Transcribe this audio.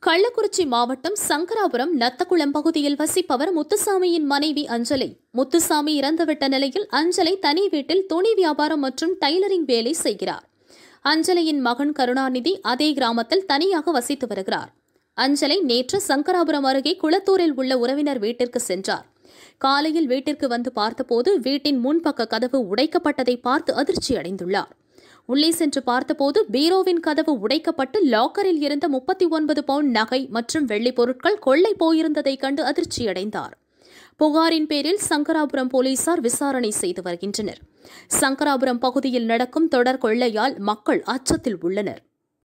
கள்ளக்குறிச்சி மாவட்டம் சங்கராபுரம் நத்தக்குளம் பகுதியில் வசிப்பவர் முத்துசாமியின் மனைவி அஞ்சலை முத்துசாமி இறந்துவிட்ட நிலையில் அஞ்சலை தனி வீட்டில் துணி வியாபாரம் மற்றும் டைலரிங் வேலை செய்கிறார் அஞ்சலையின் மகன் கருணாநிதி அதே கிராமத்தில் தனியாக வசித்து வருகிறார் அஞ்சலை நேற்று சங்கராபுரம் அருகே குளத்தூரில் உள்ள உறவினர் வீட்டிற்கு சென்றார் காலையில் வீட்டிற்கு வந்து பார்த்தபோது வீட்டின் முன்பக்க கதவு உடைக்கப்பட்டதை பார்த்து அதிர்ச்சி அடைந்துள்ளார் உள்ளே சென்று பார்த்தபோது பீரோவின் கதவு உடைக்கப்பட்டு லாக்கரில் இருந்த முப்பத்தி ஒன்பது பவுண்ட் நகை மற்றும் வெள்ளிப் பொருட்கள் கொள்ளை போயிருந்ததைக் கண்டு அதிர்ச்சியடைந்தார் புகாரின் பேரில் சங்கராபுரம் போலீசார் விசாரணை செய்து வருகின்றனர் சங்கராபுரம் பகுதியில் நடக்கும் தொடர் கொள்ளையால் மக்கள் அச்சத்தில் உள்ளனர்